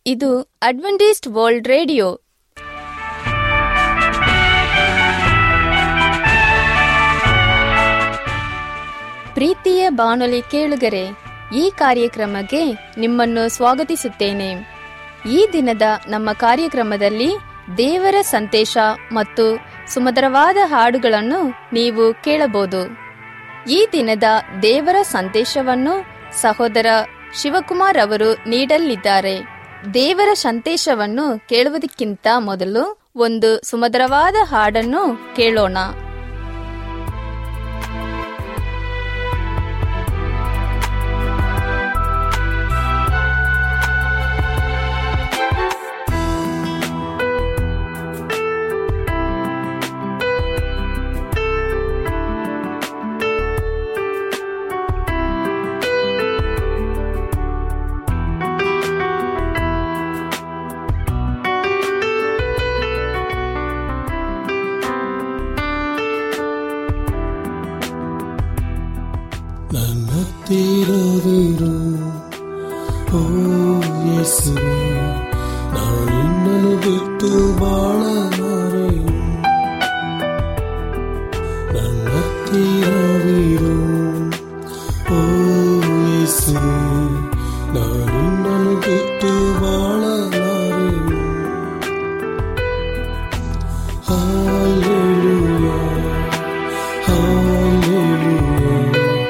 ಇದು Adventist world radio ಪ್ರೀತಿಯ ಬಾನುಲಿ ಕೇಳುಗರೆ ಈ ಕಾರ್ಯಕ್ರಮಕ್ಕೆ ನಿಮ್ಮನ್ನು ಸ್ವಾಗತಿಸುತ್ತೇನೆ ಈ ದಿನದ ನಮ್ಮ ಕಾರ್ಯಕ್ರಮದಲ್ಲಿ ದೇವರ ಸಂದೇಶ ಮತ್ತು ಸುಮಧುರವಾದ ಹಾಡುಗಳನ್ನು ನೀವು ಕೇಳಬಹುದು ಈ ದಿನದ ದೇವರ ಸಂದೇಶವನ್ನು ಸಹೋದರ ಶಿವಕುಮಾರ್ ಅವರು ನೀಡಲಿದ್ದಾರೆ ದೇವರ ಸಂದೇಶವನ್ನು ಕೇಳುವುದಕ್ಕಿಂತ ಮೊದಲು ಒಂದು ಸುಮಧುರವಾದ ಹಾಡನ್ನು ಕೇಳೋಣ ನನ್ನ ತೀರವಿರು ಓ ಯೇಸು ನಾನಿನ್ನನು ಬಿಟ್ಟು ಬಾಳಲಾರೆನು ನನ್ನ ತೀರವಿರು ಓ ಯೇಸು ನಾನಿನ್ನನು ಬಿಟ್ಟು ಬಾಳಲಾರೆನು Hallelujah, hallelujah.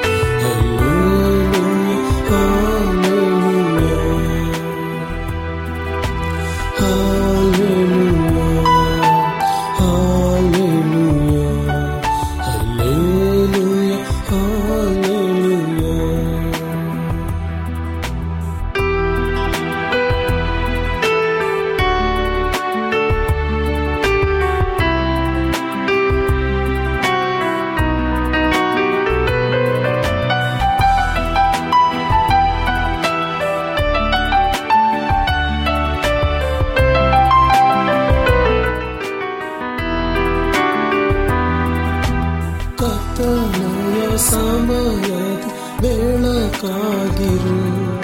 ಕತ್ತಲೆಯ ಸಮಯದ ಬೆಳಕಾಗಿರು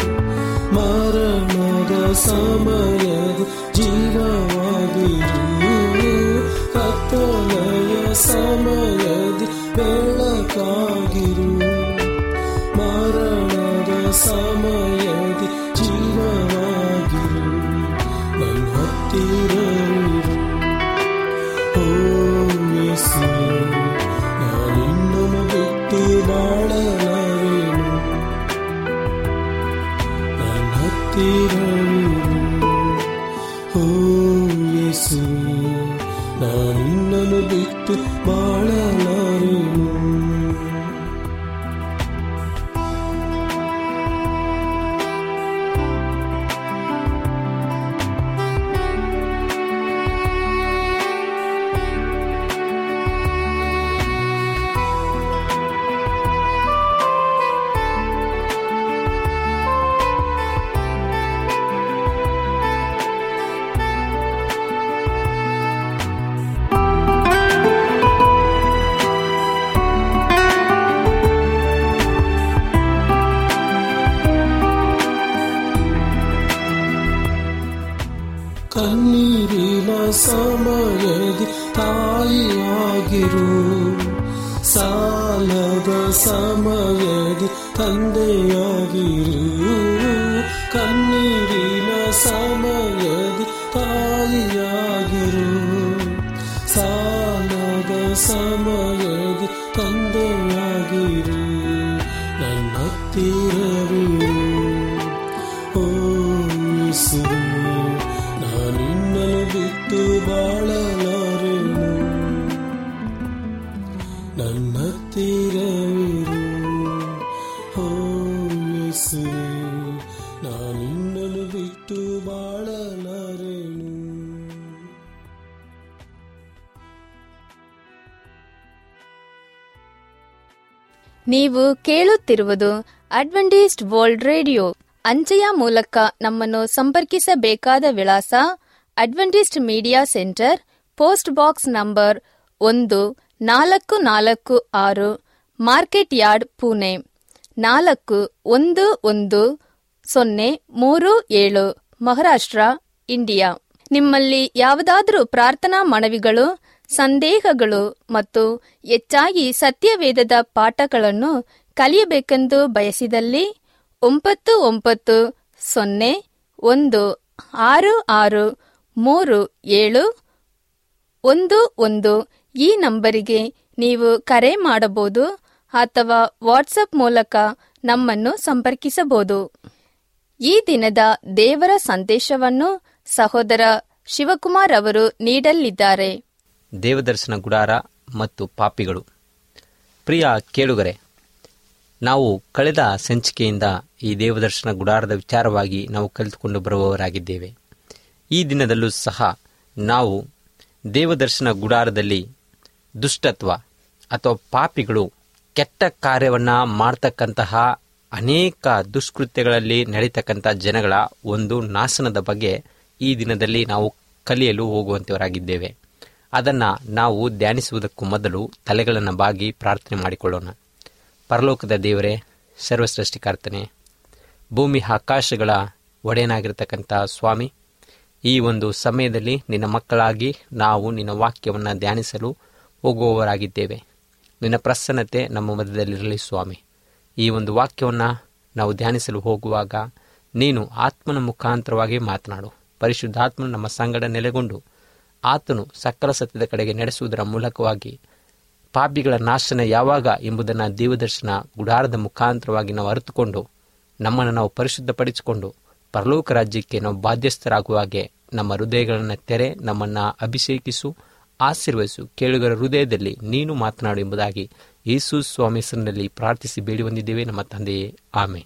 ಮರಣದ ಸಮಯದ ಜೀವವಾಗಿರು ಕತ್ತಲೆಯ ಸಮಯದ ಬೆಳಕಾಗಿರು ಮರಣದ ಸಮಯದ ಜೀವವಾಗಿರು ನನ್ನ ಹತ್ತಿರವಿರು ಓ ಯೇಸು ನಾನಿನ್ನನು ಬಿಟ್ಟು ಬಾಳಲಾರೆನು ನನ್ನ ಹತ್ತಿರವಿರು ಓ ಯೇಸು ನಾನಿನ್ನನು ಬಿಟ್ಟು ಬಾಳಲಾರೆನು ಕಣ್ಣೀರಿನ ಸಮಯದಿ ತಾಯಿಯಾಗಿರು ಸಾಲದ ಸಮಯದಿ ತಂದೆಯಾಗಿರು ಕಣ್ಣೀರಿನ ಸಮಯದಿ ತಾಯಿಯಾಗಿರು ಸಾಲದ ಸಮಯದಿ ತಂದೆಯಾಗಿರು ನನ್ನ ಹತ್ತಿರವಿರು ಓ ಯೇಸು ನಾನಿನ್ನನು ಬಿಟ್ಟು ಬಾಳಲಾರೆನು ನನ್ನ ಹತ್ತಿರವಿರು ಓ ಯೇಸು ನಾನಿನ್ನನು ಬಿಟ್ಟು ಬಾಳಲಾರೆನು ನೀವು ಕೇಳುತ್ತಿರುವುದು ಅಡ್ವೆಂಟಿಸ್ಟ್ ವರ್ಲ್ಡ್ ರೇಡಿಯೋ ಅಂಚೆಯ ಮೂಲಕ ನಮ್ಮನ್ನು ಸಂಪರ್ಕಿಸಬೇಕಾದ ವಿಳಾಸ Adventist media centre post box number ಒಂದು ನಾಲ್ಕು ನಾಲ್ಕು ಆರು ಮಾರ್ಕೆಟ್ ಯಾರ್ಡ್ ಪುಣೆ ನಾಲ್ಕು ಒಂದು ಒಂದು ಸೊನ್ನೆ ಮೂರು ಏಳು ಮಹಾರಾಷ್ಟ್ರ ಇಂಡಿಯಾ ನಿಮ್ಮಲ್ಲಿ ಯಾವುದಾದರೂ ಪ್ರಾರ್ಥನಾ ಮನವಿಗಳು ಸಂದೇಹಗಳು ಮತ್ತು ಹೆಚ್ಚಾಗಿ ಸತ್ಯವೇದದ ಪಾಠಗಳನ್ನು ಕಲಿಯಬೇಕೆಂದು ಬಯಸಿದಲ್ಲಿ ಒಂಬತ್ತು ಒಂಬತ್ತು ಸೊನ್ನೆ ಒಂದು ಆರು ಆರು ಮೂರು ಏಳು ಒಂದು ಒಂದು ಈ ನಂಬರಿಗೆ ನೀವು ಕರೆ ಮಾಡಬಹುದು ಅಥವಾ ವಾಟ್ಸಪ್ ಮೂಲಕ ನಮ್ಮನ್ನು ಸಂಪರ್ಕಿಸಬಹುದು ಈ ದಿನದ ದೇವರ ಸಂದೇಶವನ್ನು ಸಹೋದರ ಶಿವಕುಮಾರ್ ಅವರು ನೀಡಲಿದ್ದಾರೆ ದೇವದರ್ಶನ ಗುಡಾರ ಮತ್ತು ಪಾಪಿಗಳು ಪ್ರಿಯ ಕೇಳುಗರೆ ನಾವು ಕಳೆದ ಸಂಚಿಕೆಯಿಂದ ಈ ದೇವದರ್ಶನ ಗುಡಾರದ ವಿಚಾರವಾಗಿ ನಾವು ಕಲಿತುಕೊಂಡು ಬರುವವರಾಗಿದ್ದೇವೆ ಈ ದಿನದಲ್ಲೂ ಸಹ ನಾವು ದೇವದರ್ಶನ ಗುಡಾರದಲ್ಲಿ ದುಷ್ಟತ್ವ ಅಥವಾ ಪಾಪಿಗಳು ಕೆಟ್ಟ ಕಾರ್ಯವನ್ನು ಮಾಡ್ತಕ್ಕಂತಹ ಅನೇಕ ದುಷ್ಕೃತ್ಯಗಳಲ್ಲಿ ನಡೀತಕ್ಕಂಥ ಜನಗಳ ಒಂದು ನಾಶನದ ಬಗ್ಗೆ ಈ ದಿನದಲ್ಲಿ ನಾವು ಕಲಿಯಲು ಹೋಗುವಂತವರಾಗಿದ್ದೇವೆ ಅದನ್ನು ನಾವು ಧ್ಯಾನಿಸುವುದಕ್ಕೂ ಮೊದಲು ತಲೆಗಳನ್ನು ಬಾಗಿ ಪ್ರಾರ್ಥನೆ ಮಾಡಿಕೊಳ್ಳೋಣ ಪರಲೋಕದ ದೇವರೇ ಸರ್ವಸೃಷ್ಟಿಕರ್ತನೆ ಭೂಮಿ ಆಕಾಶಗಳ ಒಡೆಯನಾಗಿರ್ತಕ್ಕಂಥ ಸ್ವಾಮಿ ಈ ಒಂದು ಸಮಯದಲ್ಲಿ ನಿನ್ನ ಮಕ್ಕಳಾಗಿ ನಾವು ನಿನ್ನ ವಾಕ್ಯವನ್ನು ಧ್ಯಾನಿಸಲು ಹೋಗುವವರಾಗಿದ್ದೇವೆ ನಿನ್ನ ಪ್ರಸನ್ನತೆ ನಮ್ಮ ಮಧ್ಯದಲ್ಲಿರಲಿ ಸ್ವಾಮಿ ಈ ಒಂದು ವಾಕ್ಯವನ್ನು ನಾವು ಧ್ಯಾನಿಸಲು ಹೋಗುವಾಗ ನೀನು ಆತ್ಮನ ಮುಖಾಂತರವಾಗಿ ಮಾತನಾಡು ಪರಿಶುದ್ಧಾತ್ಮನು ನಮ್ಮ ಸಂಗಡ ನೆಲೆಗೊಂಡು ಆತನು ಸಕಲ ಸತ್ಯದ ಕಡೆಗೆ ನಡೆಸುವುದರ ಮೂಲಕವಾಗಿ ಪಾಪಿಗಳ ನಾಶನ ಯಾವಾಗ ಎಂಬುದನ್ನು ದೇವದರ್ಶನ ಗುಡಾರದ ಮುಖಾಂತರವಾಗಿ ನಾವು ಅರಿತುಕೊಂಡು ನಮ್ಮನ್ನು ನಾವು ಪರಿಶುದ್ಧಪಡಿಸಿಕೊಂಡು ಪರಲೋಕ ರಾಜ್ಯಕ್ಕೆ ನಾವು ಬಾಧ್ಯಸ್ಥರಾಗುವ ಹಾಗೆ ನಮ್ಮ ಹೃದಯಗಳನ್ನು ತೆರೆ ನಮ್ಮನ್ನು ಅಭಿಷೇಕಿಸು ಆಶೀರ್ವದಿಸು ಕೇಳುಗರ ಹೃದಯದಲ್ಲಿ ನೀನು ಮಾತನಾಡು ಎಂಬುದಾಗಿ ಯೇಸು ಸ್ವಾಮಿ ಹೆಸರಿನಲ್ಲಿ ಪ್ರಾರ್ಥಿಸಿ ಬೇಡಿ ಬಂದಿದ್ದೇವೆ ನಮ್ಮ ತಂದೆಯೇ ಆಮೆ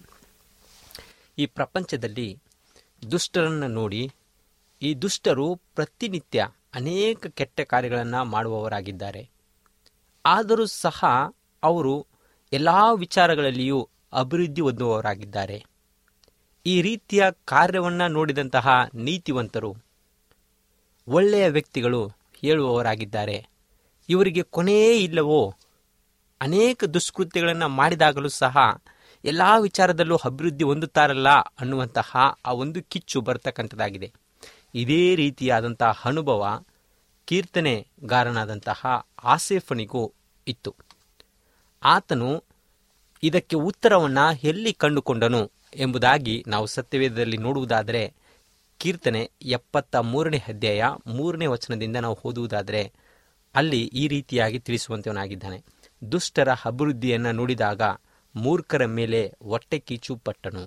ಈ ಪ್ರಪಂಚದಲ್ಲಿ ದುಷ್ಟರನ್ನು ನೋಡಿ ಈ ದುಷ್ಟರು ಪ್ರತಿನಿತ್ಯ ಅನೇಕ ಕೆಟ್ಟ ಕಾರ್ಯಗಳನ್ನು ಮಾಡುವವರಾಗಿದ್ದಾರೆ ಆದರೂ ಸಹ ಅವರು ಎಲ್ಲ ವಿಚಾರಗಳಲ್ಲಿಯೂ ಅಭಿವೃದ್ಧಿ ಹೊಂದುವವರಾಗಿದ್ದಾರೆ ಈ ರೀತಿಯ ಕಾರ್ಯವನ್ನು ನೋಡಿದಂತಹ ನೀತಿವಂತರು ಒಳ್ಳೆಯ ವ್ಯಕ್ತಿಗಳು ಹೇಳುವವರಾಗಿದ್ದಾರೆ ಇವರಿಗೆ ಕೊನೆಯೇ ಇಲ್ಲವೋ ಅನೇಕ ದುಷ್ಕೃತ್ಯಗಳನ್ನು ಮಾಡಿದಾಗಲೂ ಸಹ ಎಲ್ಲ ವಿಚಾರದಲ್ಲೂ ಅಭಿವೃದ್ಧಿ ಹೊಂದುತ್ತಾರಲ್ಲ ಅನ್ನುವಂತಹ ಆ ಒಂದು ಕಿಚ್ಚು ಬರ್ತಕ್ಕಂಥದ್ದಾಗಿದೆ ಇದೇ ರೀತಿಯಾದಂತಹ ಅನುಭವ ಕೀರ್ತನೆಗಾರನಾದಂತಹ ಆಸೇಫನಿಗೂ ಇತ್ತು ಆತನು ಇದಕ್ಕೆ ಉತ್ತರವನ್ನು ಎಲ್ಲಿ ಕಂಡುಕೊಂಡನು ಎಂಬುದಾಗಿ ನಾವು ಸತ್ಯವೇದದಲ್ಲಿ ನೋಡುವುದಾದರೆ ಕೀರ್ತನೆ ಎಪ್ಪತ್ತ ಮೂರನೇ ಅಧ್ಯಾಯ ಮೂರನೇ ವಚನದಿಂದ ನಾವು ಓದುವುದಾದರೆ ಅಲ್ಲಿ ಈ ರೀತಿಯಾಗಿ ತಿಳಿಸುವಂತವನಾಗಿದ್ದಾನೆ ದುಷ್ಟರ ಅಭಿವೃದ್ಧಿಯನ್ನು ನೋಡಿದಾಗ ಮೂರ್ಖರ ಮೇಲೆ ಹೊಟ್ಟೆ ಕೀಚು ಪಟ್ಟನು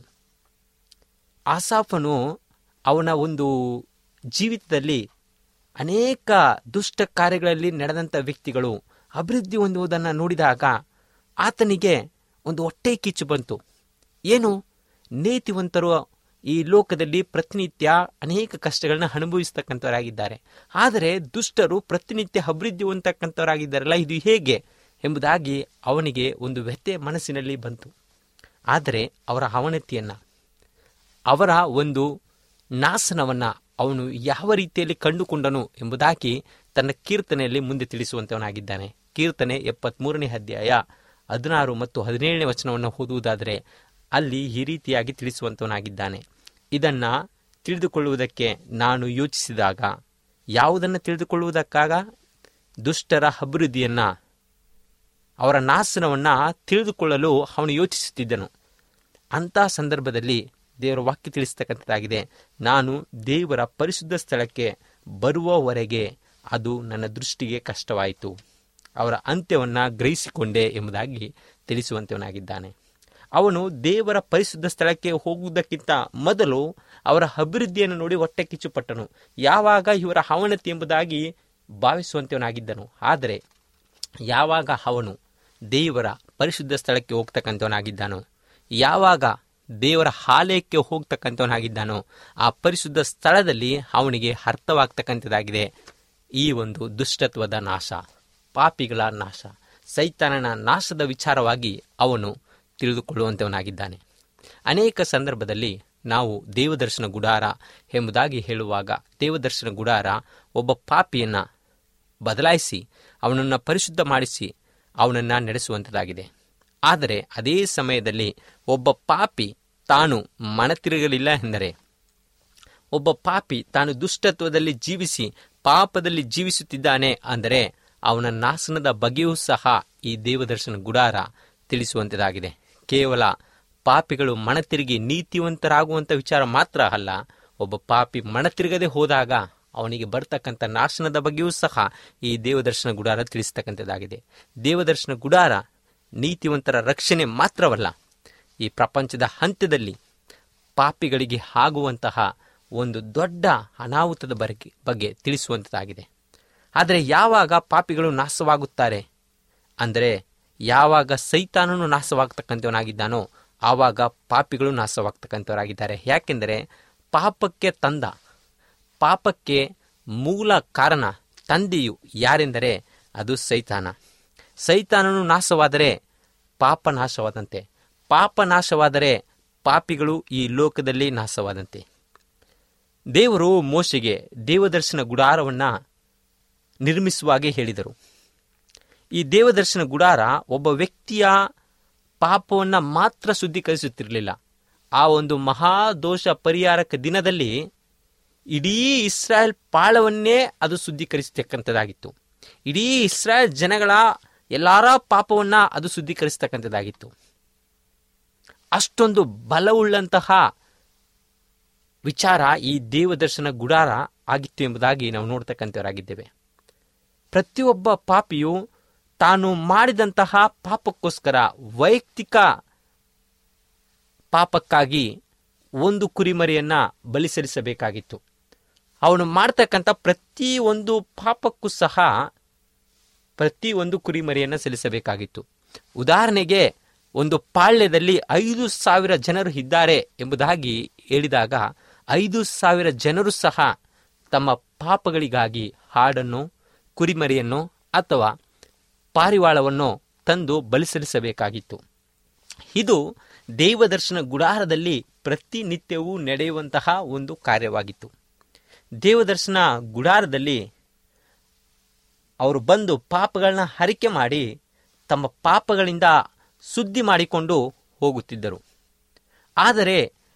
ಆಸಾಫನು ಅವನ ಒಂದು ಜೀವಿತದಲ್ಲಿ ಅನೇಕ ದುಷ್ಟ ಕಾರ್ಯಗಳಲ್ಲಿ ನಡೆದಂಥ ವ್ಯಕ್ತಿಗಳು ಅಭಿವೃದ್ಧಿ ಹೊಂದುವುದನ್ನು ನೋಡಿದಾಗ ಆತನಿಗೆ ಒಂದು ಹೊಟ್ಟೆ ಕಿಚ್ಚು ಬಂತು ಏನು ನೀತಿವಂತರು ಈ ಲೋಕದಲ್ಲಿ ಪ್ರತಿನಿತ್ಯ ಅನೇಕ ಕಷ್ಟಗಳನ್ನ ಅನುಭವಿಸ್ತಕ್ಕಂಥವರಾಗಿದ್ದಾರೆ ಆದರೆ ದುಷ್ಟರು ಪ್ರತಿನಿತ್ಯ ಅಭಿವೃದ್ಧಿ ಹೊಂದತಕ್ಕಂಥವರಾಗಿದ್ದಾರಲ್ಲ ಇದು ಹೇಗೆ ಎಂಬುದಾಗಿ ಅವನಿಗೆ ಒಂದು ವ್ಯಥೆ ಮನಸ್ಸಿನಲ್ಲಿ ಬಂತು ಆದರೆ ಅವರ ಅವನತಿಯನ್ನು ಅವರ ಒಂದು ನಾಶನವನ್ನು ಅವನು ಯಾವ ರೀತಿಯಲ್ಲಿ ಕಂಡುಕೊಂಡನು ಎಂಬುದಾಗಿ ತನ್ನ ಕೀರ್ತನೆಯಲ್ಲಿ ಮುಂದೆ ತಿಳಿಸುವಂತವನಾಗಿದ್ದಾನೆ ಕೀರ್ತನೆ ಎಪ್ಪತ್ಮೂರನೇ ಅಧ್ಯಾಯ ಹದಿನಾರು ಮತ್ತು ಹದಿನೇಳನೇ ವಚನವನ್ನು ಓದುವುದಾದರೆ ಅಲ್ಲಿ ಈ ರೀತಿಯಾಗಿ ತಿಳಿಸುವಂತವನಾಗಿದ್ದಾನೆ ಇದನ್ನ ತಿಳಿದುಕೊಳ್ಳುವುದಕ್ಕೆ ನಾನು ಯೋಚಿಸಿದಾಗ ಯಾವುದನ್ನು ತಿಳಿದುಕೊಳ್ಳುವುದಕ್ಕಾಗ ದುಷ್ಟರ ಅಭಿವೃದ್ಧಿಯನ್ನ ಅವರ ನಾಶನವನ್ನು ತಿಳಿದುಕೊಳ್ಳಲು ಅವನು ಯೋಚಿಸುತ್ತಿದ್ದನು ಅಂಥ ಸಂದರ್ಭದಲ್ಲಿ ದೇವರ ವಾಕ್ಯ ತಿಳಿಸ್ತಕ್ಕಂಥದ್ದಾಗಿದೆ ನಾನು ದೇವರ ಪರಿಶುದ್ಧ ಸ್ಥಳಕ್ಕೆ ಬರುವವರೆಗೆ ಅದು ನನ್ನ ದೃಷ್ಟಿಗೆ ಕಷ್ಟವಾಯಿತು ಅವರ ಅಂತ್ಯವನ್ನು ಗ್ರಹಿಸಿಕೊಂಡೆ ಎಂಬುದಾಗಿ ತಿಳಿಸುವಂತವನಾಗಿದ್ದಾನೆ ಅವನು ದೇವರ ಪರಿಶುದ್ಧ ಸ್ಥಳಕ್ಕೆ ಹೋಗುವುದಕ್ಕಿಂತ ಮೊದಲು ಅವರ ಅಭಿವೃದ್ಧಿಯನ್ನು ನೋಡಿ ಹೊಟ್ಟೆ ಕಿಚ್ಚುಪಟ್ಟನು ಯಾವಾಗ ಇವರ ಅವನತಿ ಎಂಬುದಾಗಿ ಭಾವಿಸುವಂತವನಾಗಿದ್ದನು ಆದರೆ ಯಾವಾಗ ಅವನು ದೇವರ ಪರಿಶುದ್ಧ ಸ್ಥಳಕ್ಕೆ ಹೋಗ್ತಕ್ಕಂಥವನಾಗಿದ್ದಾನೋ ಯಾವಾಗ ದೇವರ ಆಲಯಕ್ಕೆ ಹೋಗ್ತಕ್ಕಂಥವನಾಗಿದ್ದಾನೋ ಆ ಪರಿಶುದ್ಧ ಸ್ಥಳದಲ್ಲಿ ಅವನಿಗೆ ಅರ್ಥವಾಗ್ತಕ್ಕಂಥದ್ದಾಗಿದೆ ಈ ಒಂದು ದುಷ್ಟತ್ವದ ನಾಶ ಪಾಪಿಗಳ ನಾಶ ಸೈತಾನನ ನಾಶದ ವಿಚಾರವಾಗಿ ಅವನು ತಿಳಿದುಕೊಳ್ಳುವಂಥವನಾಗಿದ್ದಾನೆ ಅನೇಕ ಸಂದರ್ಭದಲ್ಲಿ ನಾವು ದೇವದರ್ಶನ ಗುಡಾರ ಎಂಬುದಾಗಿ ಹೇಳುವಾಗ ದೇವದರ್ಶನ ಗುಡಾರ ಒಬ್ಬ ಪಾಪಿಯನ್ನ ಬದಲಾಯಿಸಿ ಅವನನ್ನು ಪರಿಶುದ್ಧ ಮಾಡಿಸಿ ಅವನನ್ನು ನಡೆಸುವಂಥದ್ದಾಗಿದೆ ಆದರೆ ಅದೇ ಸಮಯದಲ್ಲಿ ಒಬ್ಬ ಪಾಪಿ ತಾನು ಮನತಿರುಗಲಿಲ್ಲ ಎಂದರೆ ಒಬ್ಬ ಪಾಪಿ ತಾನು ದುಷ್ಟತ್ವದಲ್ಲಿ ಜೀವಿಸಿ ಪಾಪದಲ್ಲಿ ಜೀವಿಸುತ್ತಿದ್ದಾನೆ ಅಂದರೆ ಅವನ ನಾಶನದ ಬಗ್ಗೆಯೂ ಸಹ ಈ ದೇವದರ್ಶನ ಗುಡಾರ ತಿಳಿಸುವಂತದಾಗಿದೆ ಕೇವಲ ಪಾಪಿಗಳು ಮಣತಿರುಗಿ ನೀತಿವಂತರಾಗುವಂತ ವಿಚಾರ ಮಾತ್ರ ಅಲ್ಲ ಒಬ್ಬ ಪಾಪಿ ಮಣತಿರುಗದೆ ಹೋದಾಗ ಅವನಿಗೆ ಬರ್ತಕ್ಕಂಥ ನಾಶನದ ಬಗ್ಗೆಯೂ ಸಹ ಈ ದೇವದರ್ಶನ ಗುಡಾರ ತಿಳಿಸ್ತಕ್ಕಂಥದ್ದಾಗಿದೆ ದೇವದರ್ಶನ ಗುಡಾರ ನೀತಿವಂತರ ರಕ್ಷಣೆ ಮಾತ್ರವಲ್ಲ ಈ ಪ್ರಪಂಚದ ಹಂತದಲ್ಲಿ ಪಾಪಿಗಳಿಗೆ ಆಗುವಂತಹ ಒಂದು ದೊಡ್ಡ ಅನಾಹುತದ ಬಗ್ಗೆ ಬಗ್ಗೆ ತಿಳಿಸುವಂಥದ್ದಾಗಿದೆ ಆದರೆ ಯಾವಾಗ ಪಾಪಿಗಳು ನಾಶವಾಗುತ್ತಾರೆ ಅಂದರೆ ಯಾವಾಗ ಸೈತಾನನು ನಾಶವಾಗ್ತಕ್ಕಂಥವನಾಗಿದ್ದಾನೋ ಆವಾಗ ಪಾಪಿಗಳು ನಾಶವಾಗ್ತಕ್ಕಂಥವರಾಗಿದ್ದಾರೆ ಯಾಕೆಂದರೆ ಪಾಪಕ್ಕೆ ತಂದ ಪಾಪಕ್ಕೆ ಮೂಲ ಕಾರಣ ತಂದೆಯು ಯಾರೆಂದರೆ ಅದು ಸೈತಾನ ಸೈತಾನನು ನಾಶವಾದರೆ ಪಾಪ ನಾಶವಾದಂತೆ ಪಾಪ ನಾಶವಾದರೆ ಪಾಪಿಗಳು ಈ ಲೋಕದಲ್ಲಿ ನಾಶವಾದಂತೆ ದೇವರು ಮೋಶೆಗೆ ದೇವದರ್ಶನ ಗುಡಾರವನ್ನ ನಿರ್ಮಿಸುವಾಗೆ ಹೇಳಿದರು ಈ ದೇವದರ್ಶನ ಗುಡಾರ ಒಬ್ಬ ವ್ಯಕ್ತಿಯ ಪಾಪವನ್ನ ಮಾತ್ರ ಶುದ್ಧೀಕರಿಸುತ್ತಿರಲಿಲ್ಲ ಆ ಒಂದು ಮಹಾದೋಷ ಪರಿಹಾರಕ ದಿನದಲ್ಲಿ ಇಡೀ ಇಸ್ರಾಯೇಲ್ ಪಾಳವನ್ನೇ ಅದು ಶುದ್ಧೀಕರಿಸತಕ್ಕಂಥದ್ದಾಗಿತ್ತು ಇಡೀ ಇಸ್ರಾಯೇಲ್ ಜನಗಳ ಎಲ್ಲಾರ ಪಾಪವನ್ನ ಅದು ಶುದ್ಧೀಕರಿಸತಕ್ಕಂಥದ್ದಾಗಿತ್ತು ಅಷ್ಟೊಂದು ಬಲವುಳ್ಳಂತಹ ವಿಚಾರ ಈ ದೇವದರ್ಶನ ಗುಡಾರ ಆಗಿತ್ತು ಎಂಬುದಾಗಿ ನಾವು ನೋಡ್ತಕ್ಕಂಥವರಾಗಿದ್ದೇವೆ ಪ್ರತಿಯೊಬ್ಬ ಪಾಪಿಯು ತಾನು ಮಾಡಿದಂತಹ ಪಾಪಕ್ಕೋಸ್ಕರ ವೈಯಕ್ತಿಕ ಪಾಪಕ್ಕಾಗಿ ಒಂದು ಕುರಿಮರಿಯನ್ನ ಬಲಿ ಸಲ್ಲಿಸಬೇಕಾಗಿತ್ತು ಅವನು ಮಾಡ್ತಕ್ಕಂಥ ಪ್ರತಿ ಒಂದು ಪಾಪಕ್ಕೂ ಸಹ ಪ್ರತಿ ಒಂದು ಕುರಿಮರಿಯನ್ನು ಸಲ್ಲಿಸಬೇಕಾಗಿತ್ತು ಉದಾಹರಣೆಗೆ ಒಂದು ಪಾಳ್ಯದಲ್ಲಿ ಐದು ಸಾವಿರ ಜನರು ಇದ್ದಾರೆ ಎಂಬುದಾಗಿ ಹೇಳಿದಾಗ ಐದು ಸಾವಿರ ಜನರು ಸಹ ತಮ್ಮ ಪಾಪಗಳಿಗಾಗಿ ಹಾಡನ್ನು ಕುರಿಮರಿಯನ್ನು ಅಥವಾ ಪಾರಿವಾಳವನ್ನು ತಂದು ಬಲಿ ಸಲ್ಲಿಸಬೇಕಾಗಿತ್ತು ಇದು ದೇವದರ್ಶನ ಗುಡಾರದಲ್ಲಿ ಪ್ರತಿನಿತ್ಯವೂ ನಡೆಯುವಂತಹ ಒಂದು ಕಾರ್ಯವಾಗಿತ್ತು ದೇವದರ್ಶನ ಗುಡಾರದಲ್ಲಿ ಅವರು ಬಂದು ಪಾಪಗಳನ್ನ ಹರಿಕೆ ಮಾಡಿ ತಮ್ಮ ಪಾಪಗಳಿಂದ ಸುದ್ದಿ ಮಾಡಿಕೊಂಡು ಹೋಗುತ್ತಿದ್ದರು ಆದರೆ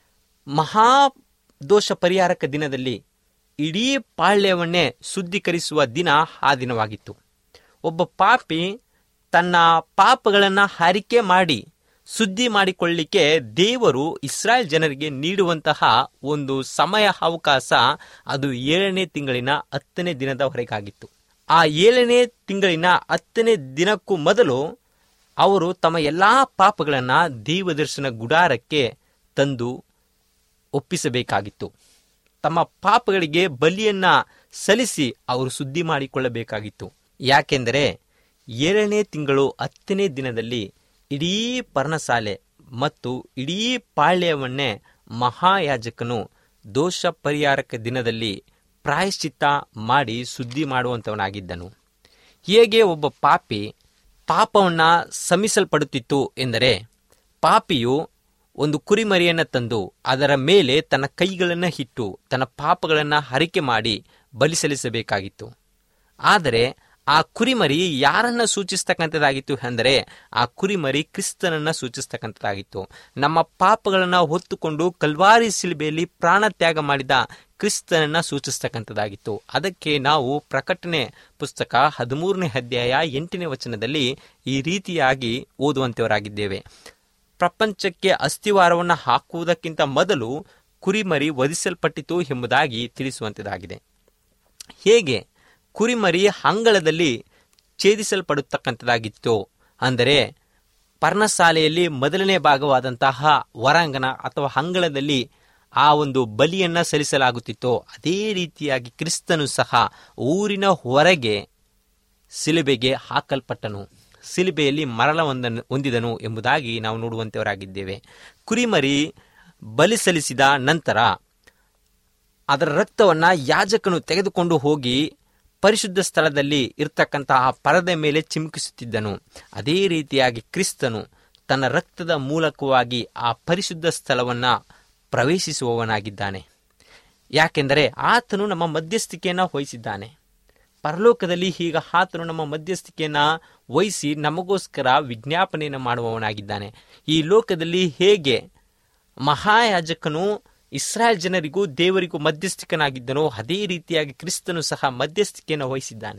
ಮಹಾ ದೋಷ ಪರಿಹಾರಕ ದಿನದಲ್ಲಿ ಇಡೀ ಪಾಳ್ಯವನ್ನೇ ಶುದ್ಧೀಕರಿಸುವ ದಿನ ಆ ದಿನವಾಗಿತ್ತು ಒಬ್ಬ ಪಾಪಿ ತನ್ನ ಪಾಪಗಳನ್ನು ಹರಿಕೆ ಮಾಡಿ ಸುದ್ದಿ ಮಾಡಿಕೊಳ್ಳಿಕ್ಕೆ ದೇವರು ಇಸ್ರಾಯೇಲ್ ಜನರಿಗೆ ನೀಡುವಂತಹ ಒಂದು ಸಮಯ ಅವಕಾಶ ಅದು ಏಳನೇ ತಿಂಗಳಿನ ಹತ್ತನೇ ದಿನದವರೆಗಾಗಿತ್ತು ಆ ಏಳನೇ ತಿಂಗಳಿನ ಹತ್ತನೇ ದಿನಕ್ಕೂ ಮೊದಲು ಅವರು ತಮ್ಮ ಎಲ್ಲಾ ಪಾಪಗಳನ್ನು ದೇವದರ್ಶನ ಗುಡಾರಕ್ಕೆ ತಂದು ಒಪ್ಪಿಸಬೇಕಾಗಿತ್ತು ತಮ್ಮ ಪಾಪಗಳಿಗೆ ಬಲಿಯನ್ನ ಸಲ್ಲಿಸಿ ಅವರು ಸುದ್ದಿ ಮಾಡಿಕೊಳ್ಳಬೇಕಾಗಿತ್ತು ಯಾಕೆಂದರೆ ಏಳನೇ ತಿಂಗಳು ಹತ್ತನೇ ದಿನದಲ್ಲಿ ಇಡೀ ಪರ್ಣಶಾಲೆ ಮತ್ತು ಇಡೀ ಪಾಳ್ಯವನ್ನೇ ಮಹಾಯಾಜಕನು ದೋಷ ಪರಿಹಾರಕ ದಿನದಲ್ಲಿ ಪ್ರಾಯಶ್ಚಿತ್ತ ಮಾಡಿ ಸುದ್ದಿ ಮಾಡುವಂತವನಾಗಿದ್ದನು ಹೇಗೆ ಒಬ್ಬ ಪಾಪಿ ಪಾಪವನ್ನ ಸಮಿಸಲ್ಪಡುತ್ತಿತ್ತು ಎಂದರೆ ಪಾಪಿಯು ಒಂದು ಕುರಿಮರಿಯನ್ನು ತಂದು ಅದರ ಮೇಲೆ ತನ್ನ ಕೈಗಳನ್ನು ಇಟ್ಟು ತನ್ನ ಪಾಪಗಳನ್ನು ಹರಿಕೆ ಮಾಡಿ ಬಲಿ ಸಲ್ಲಿಸಬೇಕಾಗಿತ್ತು ಆದರೆ ಆ ಕುರಿಮರಿ ಯಾರನ್ನ ಸೂಚಿಸ್ತಕ್ಕಂಥದ್ದಾಗಿತ್ತು ಅಂದರೆ ಆ ಕುರಿಮರಿ ಕ್ರಿಸ್ತನನ್ನ ಸೂಚಿಸ್ತಕ್ಕಂಥದ್ದಾಗಿತ್ತು ನಮ್ಮ ಪಾಪಗಳನ್ನು ಹೊತ್ತುಕೊಂಡು ಕಲ್ವಾರಿ ಶಿಲ್ಬೆಯಲ್ಲಿ ಪ್ರಾಣ ತ್ಯಾಗ ಮಾಡಿದ ಕ್ರಿಸ್ತನನ್ನ ಸೂಚಿಸ್ತಕ್ಕಂಥದ್ದಾಗಿತ್ತು ಅದಕ್ಕೆ ನಾವು ಪ್ರಕಟಣೆ ಪುಸ್ತಕ ಹದಿಮೂರನೇ ಅಧ್ಯಾಯ ಎಂಟನೇ ವಚನದಲ್ಲಿ ಈ ರೀತಿಯಾಗಿ ಓದುವಂತವರಾಗಿದ್ದೇವೆ ಪ್ರಪಂಚಕ್ಕೆ ಅಸ್ಥಿವಾರವನ್ನು ಹಾಕುವುದಕ್ಕಿಂತ ಮೊದಲು ಕುರಿಮರಿ ವಧಿಸಲ್ಪಟ್ಟಿತು ಎಂಬುದಾಗಿ ತಿಳಿಸುವಂತದಾಗಿದೆ ಹೇಗೆ ಕುರಿಮರಿ ಅಂಗಳದಲ್ಲಿ ಛೇದಿಸಲ್ಪಡುತ್ತಕ್ಕಂಥದ್ದಾಗಿತ್ತು ಅಂದರೆ ಪರ್ಣಶಾಲೆಯಲ್ಲಿ ಮೊದಲನೇ ಭಾಗವಾದಂತಹ ಹೊರಾಂಗಣ ಅಥವಾ ಅಂಗಳದಲ್ಲಿ ಆ ಒಂದು ಬಲಿಯನ್ನ ಸಲ್ಲಿಸಲಾಗುತ್ತಿತ್ತೋ ಅದೇ ರೀತಿಯಾಗಿ ಕ್ರಿಸ್ತನು ಸಹ ಊರಿನ ಹೊರಗೆ ಸಿಲುಬೆಗೆ ಹಾಕಲ್ಪಟ್ಟನು ಸಿಲುಬೆಯಲ್ಲಿ ಮರಳ ಹೊಂದನು ಹೊಂದಿದನು ಎಂಬುದಾಗಿ ನಾವು ನೋಡುವಂತವರಾಗಿದ್ದೇವೆ ಕುರಿಮರಿ ಬಲಿ ಸಲ್ಲಿಸಿದ ನಂತರ ಅದರ ರಕ್ತವನ್ನ ಯಾಜಕನು ತೆಗೆದುಕೊಂಡು ಹೋಗಿ ಪರಿಶುದ್ಧ ಸ್ಥಳದಲ್ಲಿ ಇರ್ತಕ್ಕಂತಹ ಪರದೆ ಮೇಲೆ ಚಿಮುಕಿಸುತ್ತಿದ್ದನು ಅದೇ ರೀತಿಯಾಗಿ ಕ್ರಿಸ್ತನು ತನ್ನ ರಕ್ತದ ಮೂಲಕವಾಗಿ ಆ ಪರಿಶುದ್ಧ ಸ್ಥಳವನ್ನ ಪ್ರವೇಶಿಸುವವನಾಗಿದ್ದಾನೆ ಯಾಕೆಂದರೆ ಆತನು ನಮ್ಮ ಮಧ್ಯಸ್ಥಿಕೆಯನ್ನು ವಹಿಸಿದ್ದಾನೆ ಪರಲೋಕದಲ್ಲಿ ಈಗ ಆತನು ನಮ್ಮ ಮಧ್ಯಸ್ಥಿಕೆಯನ್ನ ವಹಿಸಿ ನಮಗೋಸ್ಕರ ವಿಜ್ಞಾಪನೆಯನ್ನು ಮಾಡುವವನಾಗಿದ್ದಾನೆ ಈ ಲೋಕದಲ್ಲಿ ಹೇಗೆ ಮಹಾಯಾಜಕನು ಇಸ್ರಾಯೇಲ್ ಜನರಿಗೂ ದೇವರಿಗೂ ಮಧ್ಯಸ್ಥಿಕನಾಗಿದ್ದನೋ ಅದೇ ರೀತಿಯಾಗಿ ಕ್ರಿಸ್ತನು ಸಹ ಮಧ್ಯಸ್ಥಿಕೆಯನ್ನು ವಹಿಸಿದ್ದಾನೆ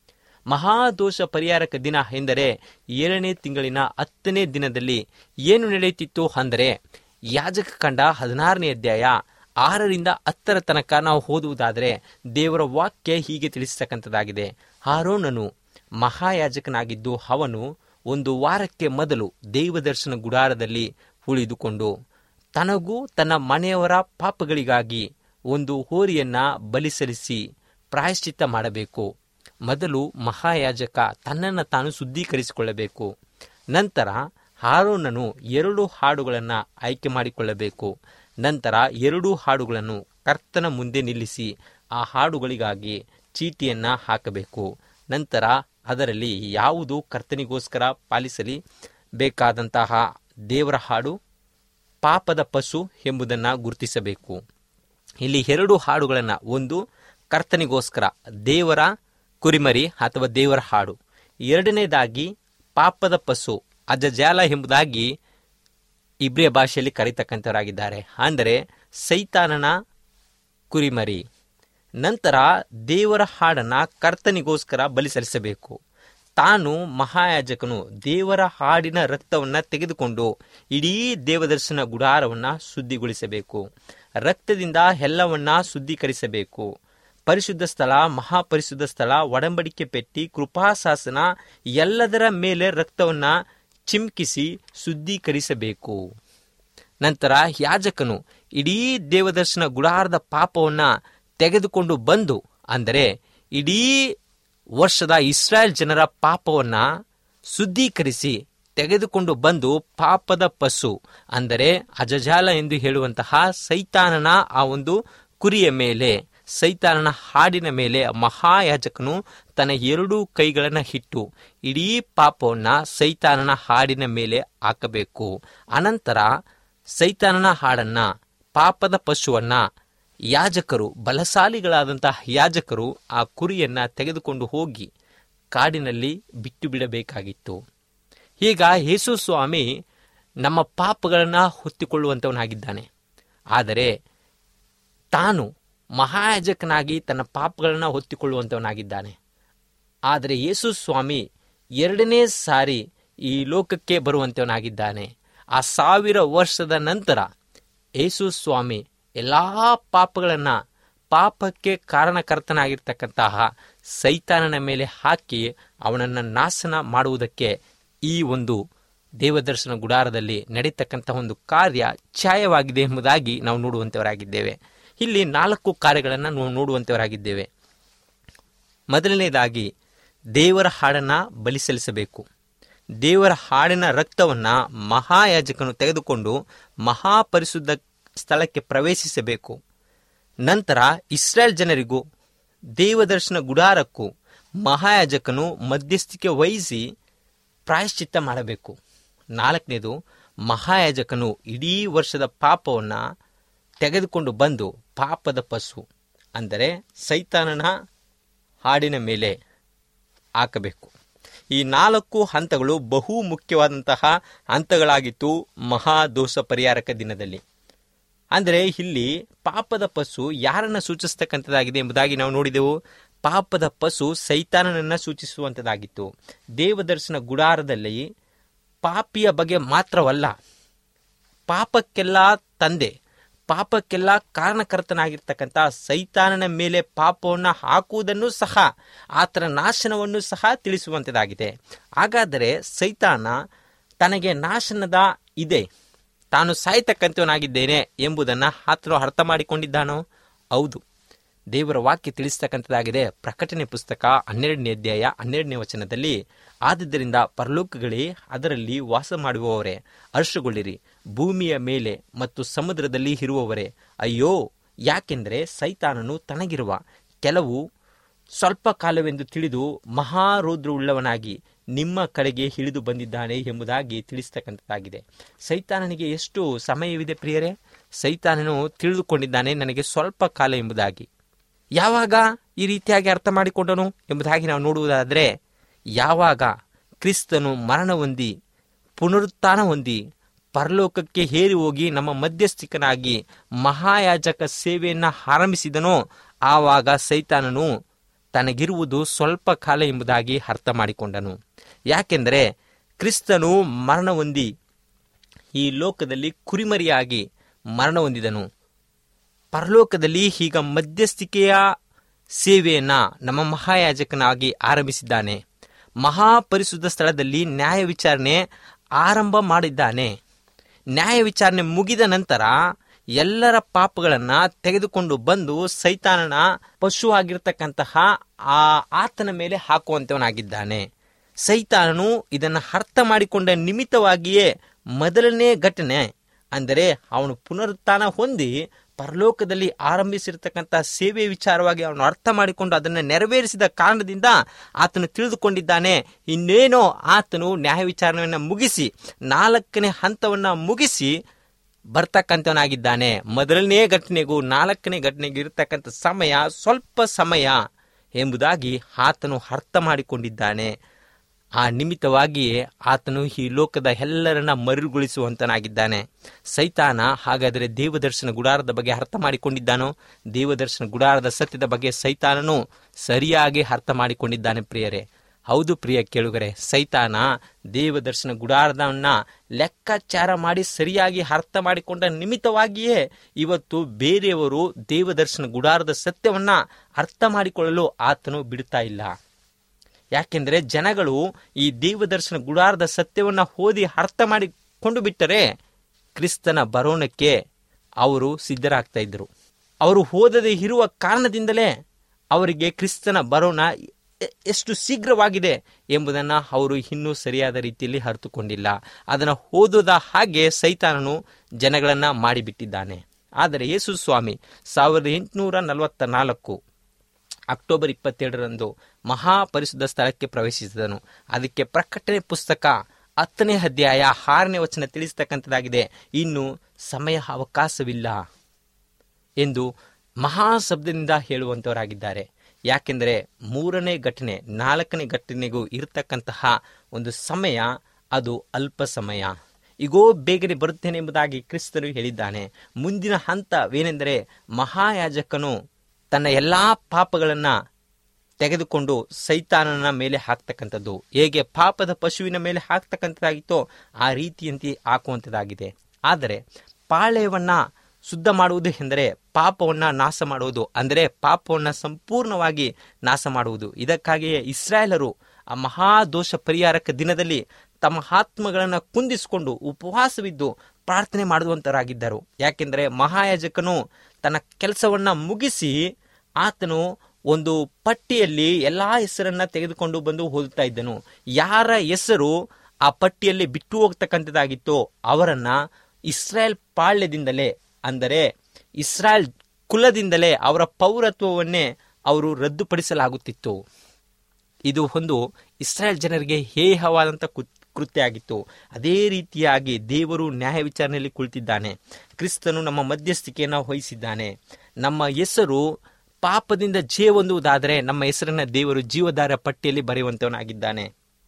ಮಹಾದೋಷ ಪರಿಹಾರಕ ದಿನ ಎಂದರೆ ಏಳನೇ ತಿಂಗಳಿನ ಹತ್ತನೇ ದಿನದಲ್ಲಿ ಏನು ನಡೆಯುತ್ತಿತ್ತು ಅಂದರೆ ಯಾಜಕ ಕಂಡ ಹದಿನಾರನೇ ಅಧ್ಯಾಯ ಆರರಿಂದ ಹತ್ತರ ತನಕ ನಾವು ಓದುವುದಾದರೆ ದೇವರ ವಾಕ್ಯ ಹೀಗೆ ತಿಳಿಸ್ತಕ್ಕಂಥದ್ದಾಗಿದೆ ಆರೋನನು ಮಹಾಯಾಜಕನಾಗಿದ್ದು ಅವನು ಒಂದು ವಾರಕ್ಕೆ ಮೊದಲು ದೇವದರ್ಶನ ಗುಡಾರದಲ್ಲಿ ಉಳಿದುಕೊಂಡು ತನಗೂ ತನ್ನ ಮನೆಯವರ ಪಾಪಗಳಿಗಾಗಿ ಒಂದು ಹೋರಿಯನ್ನ ಬಲಿ ಸಲ್ಲಿಸಿ ಪ್ರಾಯಶ್ಚಿತ್ತ ಮಾಡಬೇಕು ಮೊದಲು ಮಹಾಯಾಜಕ ತನ್ನನ್ನು ತಾನು ಶುದ್ಧೀಕರಿಸಿಕೊಳ್ಳಬೇಕು ನಂತರ ಹಾರೋನನು ಎರಡು ಹಾಡುಗಳನ್ನು ಆಯ್ಕೆ ಮಾಡಿಕೊಳ್ಳಬೇಕು ನಂತರ ಎರಡೂ ಹಾಡುಗಳನ್ನು ಕರ್ತನ ಮುಂದೆ ನಿಲ್ಲಿಸಿ ಆ ಹಾಡುಗಳಿಗಾಗಿ ಚೀಟಿಯನ್ನ ಹಾಕಬೇಕು ನಂತರ ಅದರಲ್ಲಿ ಯಾವುದು ಕರ್ತನಿಗೋಸ್ಕರ ಪಾಲಿಸಲಿ ಬೇಕಾದಂತಹ ದೇವರ ಹಾಡು ಪಾಪದ ಪಶು ಎಂಬುದನ್ನು ಗುರುತಿಸಬೇಕು ಇಲ್ಲಿ ಎರಡು ಹಾಡುಗಳನ್ನು ಒಂದು ಕರ್ತನಿಗೋಸ್ಕರ ದೇವರ ಕುರಿಮರಿ ಅಥವಾ ದೇವರ ಹಾಡು ಎರಡನೇದಾಗಿ ಪಾಪದ ಪಶು ಅಜಜಾಲ ಎಂಬುದಾಗಿ ಇಬ್ರಿಯ ಭಾಷೆಯಲ್ಲಿ ಕರೀತಕ್ಕಂಥವರಾಗಿದ್ದಾರೆ ಅಂದರೆ ಸೈತಾನನ ಕುರಿಮರಿ ನಂತರ ದೇವರ ಹಾಡನ್ನ ಕರ್ತನಿಗೋಸ್ಕರ ಬಲಿ ಸಲ್ಲಿಸಬೇಕು ತಾನು ಮಹಾಯಾಜಕನು ದೇವರ ಹಾಡಿನ ರಕ್ತವನ್ನ ತೆಗೆದುಕೊಂಡು ಇಡೀ ದೇವದರ್ಶನ ಗುಡಾರವನ್ನ ಶುದ್ಧಿಗೊಳಿಸಬೇಕು ರಕ್ತದಿಂದ ಎಲ್ಲವನ್ನ ಶುದ್ಧೀಕರಿಸಬೇಕು ಪರಿಶುದ್ಧ ಸ್ಥಳ ಮಹಾಪರಿಶುದ್ಧ ಸ್ಥಳ ಒಡಂಬಡಿಕೆ ಪೆಟ್ಟಿ ಕೃಪಾಶಾಸನ ಎಲ್ಲದರ ಮೇಲೆ ರಕ್ತವನ್ನ ಚಿಮ್ಕಿಸಿ ಶುದ್ಧೀಕರಿಸಬೇಕು ನಂತರ ಯಾಜಕನು ಇಡೀ ದೇವದರ್ಶನ ಗುಡಾರದ ಪಾಪವನ್ನ ತೆಗೆದುಕೊಂಡು ಬಂದು ಅಂದರೆ ಇಡೀ ವರ್ಷದ ಇಸ್ರಾಯೇಲ್ ಜನರ ಪಾಪವನ್ನ ಶುದ್ಧೀಕರಿಸಿ ತೆಗೆದುಕೊಂಡು ಬಂದು ಪಾಪದ ಪಶು ಅಂದರೆ ಅಜಜಾಲ ಎಂದು ಹೇಳುವಂತಹ ಸೈತಾನನ ಆ ಒಂದು ಕುರಿಯ ಮೇಲೆ ಸೈತಾನನ ಹಾಡಿನ ಮೇಲೆ ಮಹಾಯಾಜಕನು ತನ್ನ ಎರಡೂ ಕೈಗಳನ್ನು ಇಟ್ಟು ಇಡೀ ಪಾಪವನ್ನ ಸೈತಾನನ ಹಾಡಿನ ಮೇಲೆ ಹಾಕಬೇಕು ಅನಂತರ ಸೈತಾನನ ಹಾಡನ್ನ ಪಾಪದ ಪಶುವನ್ನ ಯಾಜಕರು ಬಲಶಾಲಿಗಳಾದಂತಹ ಯಾಜಕರು ಆ ಕುರಿಯನ್ನ ತೆಗೆದುಕೊಂಡು ಹೋಗಿ ಕಾಡಿನಲ್ಲಿ ಬಿಟ್ಟು ಬಿಡಬೇಕಾಗಿತ್ತು ಈಗ ಯೇಸು ಸ್ವಾಮಿ ನಮ್ಮ ಪಾಪಗಳನ್ನು ಹೊತ್ತಿಕೊಳ್ಳುವಂಥವನಾಗಿದ್ದಾನೆ ಆದರೆ ತಾನು ಮಹಾಯಾಜಕನಾಗಿ ತನ್ನ ಪಾಪಗಳನ್ನು ಹೊತ್ತಿಕೊಳ್ಳುವಂಥವನಾಗಿದ್ದಾನೆ ಆದರೆ ಯೇಸು ಸ್ವಾಮಿ ಎರಡನೇ ಸಾರಿ ಈ ಲೋಕಕ್ಕೆ ಬರುವಂಥವನಾಗಿದ್ದಾನೆ ಆ ಸಾವಿರ ವರ್ಷದ ನಂತರ ಯೇಸು ಸ್ವಾಮಿ ಎಲ್ಲ ಪಾಪಗಳನ್ನು ಪಾಪಕ್ಕೆ ಕಾರಣಕರ್ತನಾಗಿರ್ತಕ್ಕಂತಹ ಸೈತಾನನ ಮೇಲೆ ಹಾಕಿ ಅವನನ್ನು ನಾಶನ ಮಾಡುವುದಕ್ಕೆ ಈ ಒಂದು ದೇವದರ್ಶನ ಗುಡಾರದಲ್ಲಿ ನಡೀತಕ್ಕಂತಹ ಒಂದು ಕಾರ್ಯ ಛಾಯವಾಗಿದೆ ಎಂಬುದಾಗಿ ನಾವು ನೋಡುವಂತವರಾಗಿದ್ದೇವೆ ಇಲ್ಲಿ ನಾಲ್ಕು ಕಾರ್ಯಗಳನ್ನು ನಾವು ನೋಡುವಂತವರಾಗಿದ್ದೇವೆ ಮೊದಲನೇದಾಗಿ ದೇವರ ಹಾಡನ್ನ ಬಲಿ ಸಲ್ಲಿಸಬೇಕು ದೇವರ ಹಾಡಿನ ರಕ್ತವನ್ನ ಮಹಾಯಾಜಕನು ತೆಗೆದುಕೊಂಡು ಮಹಾಪರಿಶುದ್ಧ ಸ್ಥಳಕ್ಕೆ ಪ್ರವೇಶಿಸಬೇಕು ನಂತರ ಇಸ್ರೇಲ್ ಜನರಿಗೂ ದೇವದರ್ಶನ ಗುಡಾರಕ್ಕೂ ಮಹಾಯಾಜಕನು ಮಧ್ಯಸ್ಥಿಕೆ ವಹಿಸಿ ಪ್ರಾಯಶ್ಚಿತ್ತ ಮಾಡಬೇಕು ನಾಲ್ಕನೇದು ಮಹಾಯಾಜಕನು ಇಡೀ ವರ್ಷದ ಪಾಪವನ್ನು ತೆಗೆದುಕೊಂಡು ಬಂದು ಪಾಪದ ಪಶು ಅಂದರೆ ಸೈತಾನನ ಹಾಡಿನ ಮೇಲೆ ಹಾಕಬೇಕು ಈ ನಾಲ್ಕು ಹಂತಗಳು ಬಹು ಮುಖ್ಯವಾದಂತಹ ಹಂತಗಳಾಗಿತ್ತು ಮಹಾದೋಷ ಪರಿಹಾರಕ ದಿನದಲ್ಲಿ ಅಂದರೆ ಇಲ್ಲಿ ಪಾಪದ ಪಶು ಯಾರನ್ನ ಸೂಚಿಸ್ತಕ್ಕಂಥದ್ದಾಗಿದೆ ಎಂಬುದಾಗಿ ನಾವು ನೋಡಿದೆವು ಪಾಪದ ಪಶು ಸೈತಾನನನ್ನ ಸೂಚಿಸುವಂಥದ್ದಾಗಿತ್ತು ದೇವದರ್ಶನ ಗುಡಾರದಲ್ಲಿ ಪಾಪಿಯ ಬಗ್ಗೆ ಮಾತ್ರವಲ್ಲ ಪಾಪಕ್ಕೆಲ್ಲ ತಂದೆ ಪಾಪಕ್ಕೆಲ್ಲ ಕಾರಣಕರ್ತನಾಗಿರ್ತಕ್ಕಂಥ ಸೈತಾನನ ಮೇಲೆ ಪಾಪವನ್ನು ಹಾಕುವುದನ್ನು ಸಹ ಆತನ ನಾಶನವನ್ನು ಸಹ ತಿಳಿಸುವಂಥದ್ದಾಗಿದೆ ಹಾಗಾದರೆ ಸೈತಾನ ತನಗೆ ನಾಶನದ ಇದೆ ತಾನು ಸಾಯ್ತಕ್ಕಂಥವನಾಗಿದ್ದೇನೆ ಎಂಬುದನ್ನು ಆತನು ಅರ್ಥ ಮಾಡಿಕೊಂಡಿದ್ದಾನೋ ಹೌದು ದೇವರ ವಾಕ್ಯ ತಿಳಿಸ್ತಕ್ಕಂಥದ್ದಾಗಿದೆ ಪ್ರಕಟಣೆ ಪುಸ್ತಕ ಹನ್ನೆರಡನೇ ಅಧ್ಯಾಯ ಹನ್ನೆರಡನೇ ವಚನದಲ್ಲಿ ಆದುದರಿಂದ ಪರಲೋಕಗಳೇ ಅದರಲ್ಲಿ ವಾಸ ಮಾಡುವವರೇ ಹರ್ಷಗೊಳ್ಳಿರಿ ಭೂಮಿಯ ಮೇಲೆ ಮತ್ತು ಸಮುದ್ರದಲ್ಲಿ ಇರುವವರೇ ಅಯ್ಯೋ ಯಾಕೆಂದರೆ ಸೈತಾನನು ತನಗಿರುವ ಕೆಲವು ಸ್ವಲ್ಪ ಕಾಲವೆಂದು ತಿಳಿದು ಮಹಾರೌದ್ರವುಳ್ಳವನಾಗಿ ನಿಮ್ಮ ಕಡೆಗೆ ಹಿಡಿದು ಬಂದಿದ್ದಾನೆ ಎಂಬುದಾಗಿ ತಿಳಿಸ್ತಕ್ಕಂಥದ್ದಾಗಿದೆ ಸೈತಾನನಿಗೆ ಎಷ್ಟು ಸಮಯವಿದೆ ಪ್ರಿಯರೇ ಸೈತಾನನು ತಿಳಿದುಕೊಂಡಿದ್ದಾನೆ ನನಗೆ ಸ್ವಲ್ಪ ಕಾಲ ಎಂಬುದಾಗಿ ಯಾವಾಗ ಈ ರೀತಿಯಾಗಿ ಅರ್ಥ ಮಾಡಿಕೊಂಡನು ಎಂಬುದಾಗಿ ನಾವು ನೋಡುವುದಾದರೆ ಯಾವಾಗ ಕ್ರಿಸ್ತನು ಮರಣ ಹೊಂದಿ ಪುನರುತ್ಥಾನ ಹೊಂದಿ ಪರಲೋಕಕ್ಕೆ ಹೇರಿ ಹೋಗಿ ನಮ್ಮ ಮಧ್ಯಸ್ಥಿಕನಾಗಿ ಮಹಾಯಾಜಕ ಸೇವೆಯನ್ನ ಆರಂಭಿಸಿದನೋ ಆವಾಗ ಸೈತಾನನು ತನಗಿರುವುದು ಸ್ವಲ್ಪ ಕಾಲ ಎಂಬುದಾಗಿ ಅರ್ಥ ಮಾಡಿಕೊಂಡನು ಯಾಕೆಂದರೆ ಕ್ರಿಸ್ತನು ಮರಣ ಹೊಂದಿ ಈ ಲೋಕದಲ್ಲಿ ಕುರಿಮರಿಯಾಗಿ ಮರಣ ಹೊಂದಿದನು ಪರಲೋಕದಲ್ಲಿ ಈಗ ಮಧ್ಯಸ್ಥಿಕೆಯ ಸೇವೆಯನ್ನ ನಮ್ಮ ಮಹಾಯಾಜಕನಾಗಿ ಆರಂಭಿಸಿದ್ದಾನೆ ಮಹಾಪರಿಶುದ್ಧ ಸ್ಥಳದಲ್ಲಿ ನ್ಯಾಯ ವಿಚಾರಣೆ ಆರಂಭ ಮಾಡಿದ್ದಾನೆ ನ್ಯಾಯ ವಿಚಾರಣೆ ಮುಗಿದ ನಂತರ ಎಲ್ಲರ ಪಾಪಗಳನ್ನ ತೆಗೆದುಕೊಂಡು ಬಂದು ಸೈತಾನನ ಪಶು ಆಗಿರ್ತಕ್ಕಂತಹ ಆ ಆತನ ಮೇಲೆ ಹಾಕುವಂತವನಾಗಿದ್ದಾನೆ ಸೈತಾನನು ಇದನ್ನು ಅರ್ಥ ಮಾಡಿಕೊಂಡ ನಿಮಿತ್ತವಾಗಿಯೇ ಮೊದಲನೇ ಘಟನೆ ಅಂದರೆ ಅವನು ಪುನರುತ್ಥಾನ ಹೊಂದಿ ಪರಲೋಕದಲ್ಲಿ ಆರಂಭಿಸಿರ್ತಕ್ಕಂಥ ಸೇವೆ ವಿಚಾರವಾಗಿ ಅವನು ಅರ್ಥ ಮಾಡಿಕೊಂಡು ಅದನ್ನು ನೆರವೇರಿಸಿದ ಕಾರಣದಿಂದ ಆತನು ತಿಳಿದುಕೊಂಡಿದ್ದಾನೆ ಇನ್ನೇನೋ ಆತನು ನ್ಯಾಯ ವಿಚಾರಣೆಯನ್ನು ಮುಗಿಸಿ ನಾಲ್ಕನೇ ಹಂತವನ್ನು ಮುಗಿಸಿ ಬರ್ತಕ್ಕಂಥವನಾಗಿದ್ದಾನೆ ಮೊದಲನೇ ಘಟನೆಗೂ ನಾಲ್ಕನೇ ಘಟನೆಗೂ ಇರತಕ್ಕಂಥ ಸಮಯ ಸ್ವಲ್ಪ ಸಮಯ ಎಂಬುದಾಗಿ ಆತನು ಅರ್ಥ ಮಾಡಿಕೊಂಡಿದ್ದಾನೆ ಆ ನಿಮಿತ್ತವಾಗಿಯೇ ಆತನು ಈ ಲೋಕದ ಎಲ್ಲರನ್ನ ಮರುಗೊಳಿಸುವಂತನಾಗಿದ್ದಾನೆ ಸೈತಾನ ಹಾಗಾದರೆ ದೇವದರ್ಶನ ಗುಡಾರದ ಬಗ್ಗೆ ಅರ್ಥ ಮಾಡಿಕೊಂಡಿದ್ದಾನೋ ದೇವದರ್ಶನ ಗುಡಾರದ ಸತ್ಯದ ಬಗ್ಗೆ ಸೈತಾನನು ಸರಿಯಾಗಿ ಅರ್ಥ ಮಾಡಿಕೊಂಡಿದ್ದಾನೆ ಪ್ರಿಯರೇ ಹೌದು ಪ್ರಿಯ ಕೇಳುಗರೆ ಸೈತಾನ ದೇವದರ್ಶನ ಗುಡಾರದವನ್ನ ಲೆಕ್ಕಾಚಾರ ಮಾಡಿ ಸರಿಯಾಗಿ ಅರ್ಥ ಮಾಡಿಕೊಂಡ ನಿಮಿತ್ತವಾಗಿಯೇ ಇವತ್ತು ಬೇರೆಯವರು ದೇವದರ್ಶನ ಗುಡಾರದ ಸತ್ಯವನ್ನ ಅರ್ಥ ಮಾಡಿಕೊಳ್ಳಲು ಆತನು ಬಿಡುತ್ತಾ ಇಲ್ಲ ಯಾಕೆಂದ್ರೆ ಜನಗಳು ಈ ದೇವದರ್ಶನ ಗುಡಾರದ ಸತ್ಯವನ್ನ ಓದಿ ಅರ್ಥ ಮಾಡಿಕೊಂಡು ಬಿಟ್ಟರೆ ಕ್ರಿಸ್ತನ ಬರೋಣಕ್ಕೆ ಅವರು ಸಿದ್ಧರಾಗ್ತಾ ಇದ್ರು ಅವರು ಓದದೆ ಇರುವ ಕಾರಣದಿಂದಲೇ ಅವರಿಗೆ ಕ್ರಿಸ್ತನ ಬರೋಣ ಎ- ಎಷ್ಟು ಶೀಘ್ರವಾಗಿದೆ ಎಂಬುದನ್ನು ಅವರು ಇನ್ನೂ ಸರಿಯಾದ ರೀತಿಯಲ್ಲಿ ಅರ್ಥಕೊಂಡಿಲ್ಲ ಅದನ್ನು ಓದದ ಹಾಗೆ ಸೈತಾನನು ಜನಗಳನ್ನ ಮಾಡಿಬಿಟ್ಟಿದ್ದಾನೆ ಆದರೆ ಯೇಸು ಸ್ವಾಮಿ ಸಾವಿರದ ಎಂಟುನೂರ ನಲವತ್ತ ನಾಲ್ಕು ಅಕ್ಟೋಬರ್ ಇಪ್ಪತ್ತೆರಡರಂದು ಮಹಾಪರಿಶುದ್ಧ ಸ್ಥಳಕ್ಕೆ ಪ್ರವೇಶಿಸಿದನು ಅದಕ್ಕೆ ಪ್ರಕಟಣೆ ಪುಸ್ತಕ ಹತ್ತನೇ ಅಧ್ಯಾಯ ಆರನೇ ವಚನ ತಿಳಿಸ್ತಕ್ಕಂಥದ್ದಾಗಿದೆ ಇನ್ನು ಸಮಯ ಅವಕಾಶವಿಲ್ಲ ಎಂದು ಮಹಾಶಬ್ದದಿಂದ ಹೇಳುವಂತವರಾಗಿದ್ದಾರೆ ಯಾಕೆಂದರೆ ಮೂರನೇ ಘಟನೆ ನಾಲ್ಕನೇ ಘಟನೆಗೂ ಇರತಕ್ಕಂತಹ ಒಂದು ಸಮಯ ಅದು ಅಲ್ಪ ಸಮಯ ಈಗೋ ಬೇಗನೆ ಬರುತ್ತೇನೆ ಎಂಬುದಾಗಿ ಕ್ರಿಸ್ತನು ಹೇಳಿದ್ದಾನೆ ಮುಂದಿನ ಹಂತವೇನೆಂದರೆ ಮಹಾಯಾಜಕನು ತನ್ನ ಎಲ್ಲಾ ಪಾಪಗಳನ್ನ ತೆಗೆದುಕೊಂಡು ಸೈತಾನನ ಮೇಲೆ ಹಾಕ್ತಕ್ಕಂಥದ್ದು ಹೇಗೆ ಪಾಪದ ಪಶುವಿನ ಮೇಲೆ ಹಾಕ್ತಕ್ಕಂಥದ್ದಾಗಿತ್ತೋ ಆ ರೀತಿಯಂತೆ ಹಾಕುವಂಥದ್ದಾಗಿದೆ ಆದರೆ ಪಾಳೆಯವನ್ನ ಶುದ್ಧ ಮಾಡುವುದು ಎಂದರೆ ಪಾಪವನ್ನ ನಾಶ ಮಾಡುವುದು ಅಂದರೆ ಪಾಪವನ್ನ ಸಂಪೂರ್ಣವಾಗಿ ನಾಶ ಮಾಡುವುದು ಇದಕ್ಕಾಗಿಯೇ ಇಸ್ರಾಯೇಲರು ಆ ಮಹಾದೋಷ ಪರಿಹಾರಕ ದಿನದಲ್ಲಿ ತಮ್ಮ ಆತ್ಮಗಳನ್ನು ಕುಂದಿಸಿಕೊಂಡು ಉಪವಾಸವಿದ್ದು ಪ್ರಾರ್ಥನೆ ಮಾಡುವಂತರಾಗಿದ್ದರು ಯಾಕೆಂದರೆ ಮಹಾಯಾಜಕನು ತನ್ನ ಕೆಲಸವನ್ನ ಮುಗಿಸಿ ಆತನು ಒಂದು ಪಟ್ಟಿಯಲ್ಲಿ ಎಲ್ಲಾ ಹೆಸರನ್ನ ತೆಗೆದುಕೊಂಡು ಬಂದು ಓದುತ್ತಾ ಇದ್ದನು ಯಾರ ಹೆಸರು ಆ ಪಟ್ಟಿಯಲ್ಲಿ ಬಿಟ್ಟು ಹೋಗ್ತಕ್ಕಂಥದ್ದಾಗಿತ್ತೋ ಅವರನ್ನ ಇಸ್ರಾಯೇಲ್ ಪಾಳ್ಯದಿಂದಲೇ ಅಂದರೆ ಇಸ್ರಾಯೇಲ್ ಕುಲದಿಂದಲೇ ಅವರ ಪೌರತ್ವವನ್ನೇ ಅವರು ರದ್ದುಪಡಿಸಲಾಗುತ್ತಿತ್ತು ಇದು ಒಂದು ಇಸ್ರಾಯೇಲ್ ಜನರಿಗೆ ಹೇಹವಾದಂಥ ಕು- ಕೃತ್ಯ ಆಗಿತ್ತು ಅದೇ ರೀತಿಯಾಗಿ ದೇವರು ನ್ಯಾಯ ವಿಚಾರಣೆಯಲ್ಲಿ ಕುಳಿತಿದ್ದಾನೆ ಕ್ರಿಸ್ತನು ನಮ್ಮ ಮಧ್ಯಸ್ಥಿಕೆಯನ್ನು ವಹಿಸಿದ್ದಾನೆ ನಮ್ಮ ಹೆಸರು ಪಾಪದಿಂದ ಜೇ ಹೊಂದುವುದಾದರೆ ನಮ್ಮ ಹೆಸರನ್ನ ದೇವರು ಜೀವಧಾರ ಪಟ್ಟಿಯಲ್ಲಿ ಬರೆಯುವಂತವನಾಗಿದ್ದಾನೆ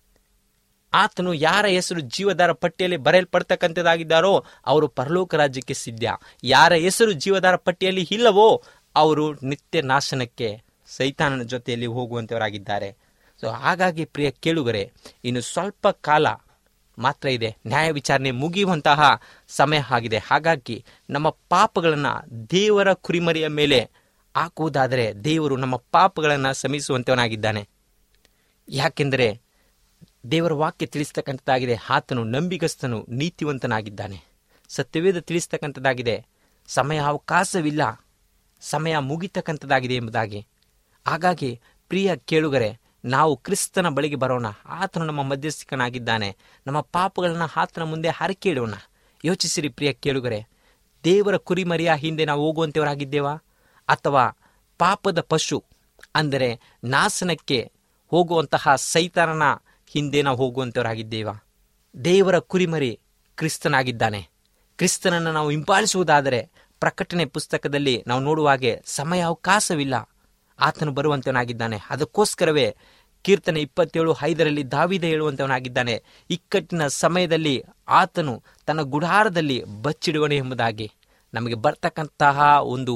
ಆತನು ಯಾರ ಹೆಸರು ಜೀವಧಾರ ಪಟ್ಟಿಯಲ್ಲಿ ಬರೆಯಲ್ಪಡ್ತಕ್ಕಂಥದ್ದಾಗಿದ್ದಾರೋ ಅವರು ಪರಲೋಕ ರಾಜ್ಯಕ್ಕೆ ಸಿದ್ಧ ಯಾರ ಹೆಸರು ಜೀವಧಾರ ಪಟ್ಟಿಯಲ್ಲಿ ಇಲ್ಲವೋ ಅವರು ನಿತ್ಯ ನಾಶನಕ್ಕೆ ಸೈತಾನನ ಜೊತೆಯಲ್ಲಿ ಹೋಗುವಂತವರಾಗಿದ್ದಾರೆ ಸೊ ಹಾಗಾಗಿ ಪ್ರಿಯ ಕೇಳುಗರೆ ಇನ್ನು ಸ್ವಲ್ಪ ಕಾಲ ಮಾತ್ರ ಇದೆ ನ್ಯಾಯ ವಿಚಾರಣೆ ಮುಗಿಯುವಂತಹ ಸಮಯ ಆಗಿದೆ ಹಾಗಾಗಿ ನಮ್ಮ ಪಾಪಗಳನ್ನು ದೇವರ ಕುರಿಮರಿಯ ಮೇಲೆ ಹಾಕುವುದಾದರೆ ದೇವರು ನಮ್ಮ ಪಾಪಗಳನ್ನು ಶಮಿಸುವಂತವನಾಗಿದ್ದಾನೆ ಯಾಕೆಂದರೆ ದೇವರ ವಾಕ್ಯ ತಿಳಿಸ್ತಕ್ಕಂಥದ್ದಾಗಿದೆ ಆತನು ನಂಬಿಗಸ್ತನು ನೀತಿವಂತನಾಗಿದ್ದಾನೆ ಸತ್ಯವೇದ ತಿಳಿಸ್ತಕ್ಕಂಥದ್ದಾಗಿದೆ ಸಮಯ ಅವಕಾಶವಿಲ್ಲ ಸಮಯ ಮುಗಿತಕ್ಕಂಥದ್ದಾಗಿದೆ ಎಂಬುದಾಗಿ ಹಾಗಾಗಿ ಪ್ರಿಯ ಕೇಳುಗರೆ ನಾವು ಕ್ರಿಸ್ತನ ಬಳಿಗೆ ಬರೋಣ ಆತನು ನಮ್ಮ ಮಧ್ಯಸ್ಥಿಕನಾಗಿದ್ದಾನೆ ನಮ್ಮ ಪಾಪಗಳನ್ನು ಆತನ ಮುಂದೆ ಹರಕೆ ಇಡೋಣ ಯೋಚಿಸಿರಿ ಪ್ರಿಯ ಕೇಳುಗರೆ ದೇವರ ಕುರಿಮರಿಯ ಹಿಂದೆ ನಾವು ಹೋಗುವಂತವರಾಗಿದ್ದೇವಾ ಅಥವಾ ಪಾಪದ ಪಶು ಅಂದರೆ ನಾಶನಕ್ಕೆ ಹೋಗುವಂತಹ ಸೈತಾನನ ಹಿಂದೆ ನಾವು ಹೋಗುವಂತವರಾಗಿದ್ದೇವಾ ದೇವರ ಕುರಿಮರಿ ಕ್ರಿಸ್ತನಾಗಿದ್ದಾನೆ ಕ್ರಿಸ್ತನನ್ನು ನಾವು ಹಿಂಬಾಲಿಸುವುದಾದರೆ ಪ್ರಕಟಣೆ ಪುಸ್ತಕದಲ್ಲಿ ನಾವು ನೋಡುವ ಹಾಗೆ ಸಮಯ ಅವಕಾಶವಿಲ್ಲ ಆತನು ಬರುವಂತವನಾಗಿದ್ದಾನೆ ಅದಕ್ಕೋಸ್ಕರವೇ ಕೀರ್ತನೆ ಇಪ್ಪತ್ತೇಳು ಐದರಲ್ಲಿ ದಾವಿದ ಹೇಳುವಂತವನಾಗಿದ್ದಾನೆ ಇಕ್ಕಟ್ಟಿನ ಸಮಯದಲ್ಲಿ ಆತನು ತನ್ನ ಗುಡಾರದಲ್ಲಿ ಬಚ್ಚಿಡುವನು ಎಂಬುದಾಗಿ ನಮಗೆ ಬರ್ತಕ್ಕಂತಹ ಒಂದು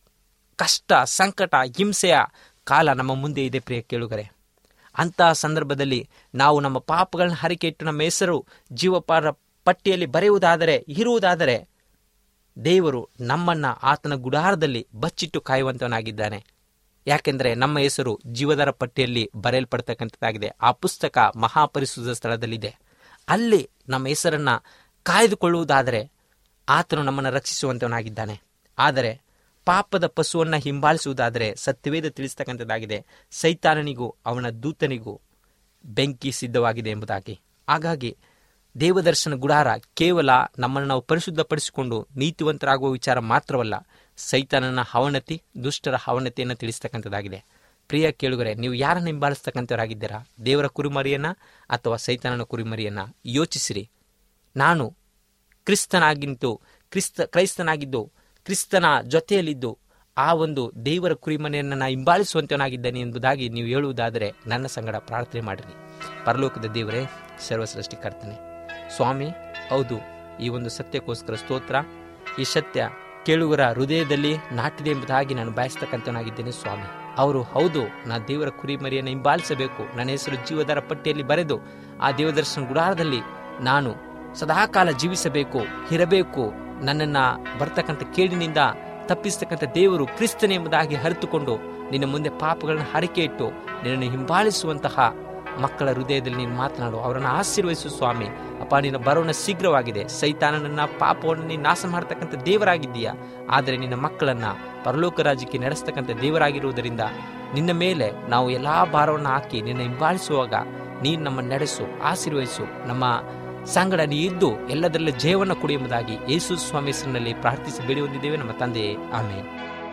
ಕಷ್ಟ ಸಂಕಟ ಹಿಂಸೆಯ ಕಾಲ ನಮ್ಮ ಮುಂದೆ ಇದೆ ಪ್ರಿಯ ಕೇಳುಗರೆ ಅಂತಹ ಸಂದರ್ಭದಲ್ಲಿ ನಾವು ನಮ್ಮ ಪಾಪಗಳನ್ನ ಹರಿಕೆ ಇಟ್ಟು ನಮ್ಮ ಹೆಸರು ಜೀವಪಾರ ಪಟ್ಟಿಯಲ್ಲಿ ಬರೆಯುವುದಾದರೆ ಇರುವುದಾದರೆ ದೇವರು ನಮ್ಮನ್ನ ಆತನ ಗುಡಾರದಲ್ಲಿ ಬಚ್ಚಿಟ್ಟು ಕಾಯುವಂತವನಾಗಿದ್ದಾನೆ ಯಾಕೆಂದರೆ ನಮ್ಮ ಹೆಸರು ಜೀವದರ ಪಟ್ಟಿಯಲ್ಲಿ ಬರೆಯಲ್ಪಡ್ತಕ್ಕಂಥದ್ದಾಗಿದೆ ಆ ಪುಸ್ತಕ ಮಹಾಪರಿಶುದ್ಧ ಸ್ಥಳದಲ್ಲಿದೆ ಅಲ್ಲಿ ನಮ್ಮ ಹೆಸರನ್ನ ಕಾಯ್ದುಕೊಳ್ಳುವುದಾದರೆ ಆತನು ನಮ್ಮನ್ನು ರಕ್ಷಿಸುವಂತವನಾಗಿದ್ದಾನೆ ಆದರೆ ಪಾಪದ ಪಶುವನ್ನ ಹಿಂಬಾಲಿಸುವುದಾದರೆ ಸತ್ಯವೇದ ತಿಳಿಸ್ತಕ್ಕಂಥದ್ದಾಗಿದೆ ಸೈತಾನನಿಗೂ ಅವನ ದೂತನಿಗೂ ಬೆಂಕಿ ಸಿದ್ಧವಾಗಿದೆ ಎಂಬುದಾಗಿ ಹಾಗಾಗಿ ದೇವದರ್ಶನ ಗುಡಾರ ಕೇವಲ ನಮ್ಮನ್ನು ನಾವು ಪರಿಶುದ್ಧಪಡಿಸಿಕೊಂಡು ನೀತಿವಂತರಾಗುವ ವಿಚಾರ ಮಾತ್ರವಲ್ಲ ಸೈತಾನನ ಅವನತಿ ದುಷ್ಟರ ಅವನತಿಯನ್ನು ತಿಳಿಸ್ತಕ್ಕಂಥದ್ದಾಗಿದೆ ಪ್ರಿಯ ಕೇಳುಗರೆ ನೀವು ಯಾರನ್ನು ಹಿಂಬಾಲಿಸ್ತಕ್ಕಂಥವರಾಗಿದ್ದೀರಾ ದೇವರ ಕುರಿಮರಿಯನ್ನ ಅಥವಾ ಸೈತಾನನ ಕುರಿಮರಿಯನ್ನ ಯೋಚಿಸಿರಿ ನಾನು ಕ್ರಿಸ್ತನಾಗಿಂತು ಕ್ರಿಸ್ತ ಕ್ರೈಸ್ತನಾಗಿದ್ದು ಕ್ರಿಸ್ತನ ಜೊತೆಯಲ್ಲಿದ್ದು ಆ ಒಂದು ದೇವರ ಕುರಿಮನೆಯನ್ನು ನಾ ಹಿಂಬಾಲಿಸುವಂತವನಾಗಿದ್ದೇನೆ ಎಂಬುದಾಗಿ ನೀವು ಹೇಳುವುದಾದರೆ ನನ್ನ ಸಂಗಡ ಪ್ರಾರ್ಥನೆ ಮಾಡಿರಿ ಪರಲೋಕದ ದೇವರೇ ಸರ್ವಸೃಷ್ಟಿಕರ್ತನೆ ಸ್ವಾಮಿ ಹೌದು ಈ ಒಂದು ಸತ್ಯಕ್ಕೋಸ್ಕರ ಸ್ತೋತ್ರ ಈ ಸತ್ಯ ಕೇಳುಗರ ಹೃದಯದಲ್ಲಿ ನಾಟಿದೆ ಎಂಬುದಾಗಿ ನಾನು ಬಯಸ್ತಕ್ಕಂಥವನಾಗಿದ್ದೇನೆ ಸ್ವಾಮಿ ಅವರು ಹೌದು ನಾ ದೇವರ ಕುರಿಮರಿಯನ್ನು ಹಿಂಬಾಲಿಸಬೇಕು ನನ್ನ ಹೆಸರು ಜೀವದರ ಪಟ್ಟಿಯಲ್ಲಿ ಬರೆದು ಆ ದೇವದರ್ಶನ ಗುಡಾರದಲ್ಲಿ ನಾನು ಸದಾಕಾಲ ಜೀವಿಸಬೇಕು ಇರಬೇಕು ನನ್ನನ್ನ ಬರ್ತಕ್ಕಂಥ ಕೇಡಿನಿಂದ ತಪ್ಪಿಸ್ತಕ್ಕಂಥ ದೇವರು ಕ್ರಿಸ್ತನೇ ಎಂಬುದಾಗಿ ಅರಿತುಕೊಂಡು ನಿನ್ನ ಮುಂದೆ ಪಾಪಗಳನ್ನು ಹರಕೆ ಇಟ್ಟು ನಿನ್ನನ್ನು ಹಿಂಬಾಲಿಸುವಂತಹ ಮಕ್ಕಳ ಹೃದಯದಲ್ಲಿ ನೀನು ಮಾತನಾಡು ಅವರನ್ನು ಆಶೀರ್ವದಿಸು ಸ್ವಾಮಿ ಅಪ್ಪ ನಿನ್ನ ಬರೋಣ ಶೀಘ್ರವಾಗಿದೆ ಸೈತಾನನನ್ನ ಪಾಪವನ್ನು ನೀನು ನಾಶ ಮಾಡ್ತಕ್ಕಂಥ ದೇವರಾಗಿದ್ದೀಯಾ ಆದರೆ ನಿನ್ನ ಮಕ್ಕಳನ್ನ ಪರಲೋಕ ರಾಜ್ಯಕ್ಕೆ ನಡೆಸ್ತಕ್ಕಂಥ ದೇವರಾಗಿರುವುದರಿಂದ ನಿನ್ನ ಮೇಲೆ ನಾವು ಎಲ್ಲಾ ಭಾರವನ್ನು ಹಾಕಿ ನಿನ್ನ ಹಿಂಬಾಲಿಸುವಾಗ ನೀನು ನಮ್ಮ ನಡೆಸು ಆಶೀರ್ವದಿಸು ನಮ್ಮ ಸಂಗಡ ನೀ ಇದ್ದು ಎಲ್ಲದರಲ್ಲೂ ಜಯವನ್ನು ಕೊಡಿ ಎಂಬುದಾಗಿ ಯೇಸು ಸ್ವಾಮಿ ಹೆಸರಿನಲ್ಲಿ ಪ್ರಾರ್ಥಿಸಿ ಬೇಡಿ ಹೊಂದಿದ್ದೇವೆ ನಮ್ಮ ತಂದೆಯೇ ಆಮೇಲೆ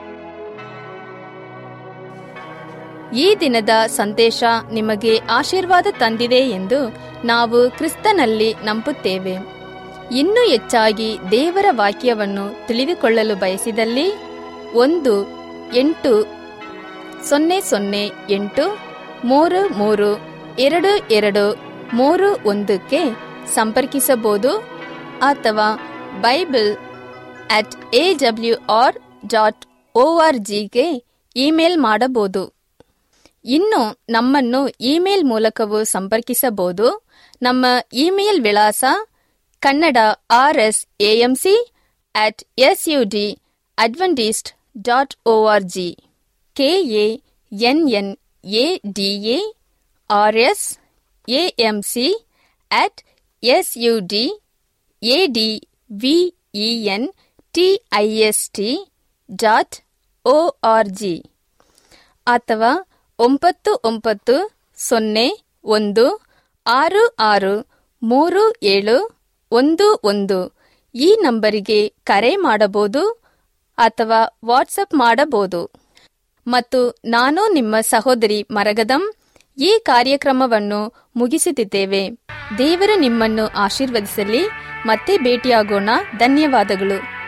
ಈ ದಿನದ ಸಂದೇಶ ನಿಮಗೆ ಆಶೀರ್ವಾದ ತಂದಿದೆ ಎಂದು ನಾವು ಕ್ರಿಸ್ತನಲ್ಲಿ ನಂಬುತ್ತೇವೆ ಇನ್ನೂ ಹೆಚ್ಚಾಗಿ ದೇವರ ವಾಕ್ಯವನ್ನು ತಿಳಿದುಕೊಳ್ಳಲು ಬಯಸಿದಲ್ಲಿ ಒಂದು ಎಂಟು ಸೊನ್ನೆ ಸೊನ್ನೆ ಎಂಟು ಮೂರು ಮೂರು ಎರಡು ಎರಡು ಮೂರು ಒಂದಕ್ಕೆ ಸಂಪರ್ಕಿಸಬಹುದು ಅಥವಾ Bible at A W R dot O R ಜಿಗೆ ಇಮೇಲ್ ಮಾಡಬಹುದು ಇನ್ನು ನಮ್ಮನ್ನು ಇಮೇಲ್ ಮೂಲಕವೂ ಸಂಪರ್ಕಿಸಬಹುದು ನಮ್ಮ ಇಮೇಲ್ ವಿಳಾಸ Kannada R S AMC at S U D Adventist dot O R G K A N N A D A R S AMC at S U D A D V E N T I S T dot O R G ಅಥವಾ ಒಂಬತ್ತು ಒಂಬತ್ತು ಸೊನ್ನೆ ಒಂದು ಆರು ಆರು ಮೂರು ಏಳು ಒಂದು ಒಂದು ಈ ನಂಬರಿಗೆ ಕರೆ ಮಾಡಬಹುದು ಅಥವಾ ವಾಟ್ಸಪ್ ಮಾಡಬಹುದು ಮತ್ತು ನಾನು ನಿಮ್ಮ ಸಹೋದರಿ ಮರಗದಂ ಈ ಕಾರ್ಯಕ್ರಮವನ್ನು ಮುಗಿಸುತ್ತಿದ್ದೇವೆ ದೇವರು ನಿಮ್ಮನ್ನು ಆಶೀರ್ವದಿಸಲಿ ಮತ್ತೆ ಭೇಟಿಯಾಗೋಣ ಧನ್ಯವಾದಗಳು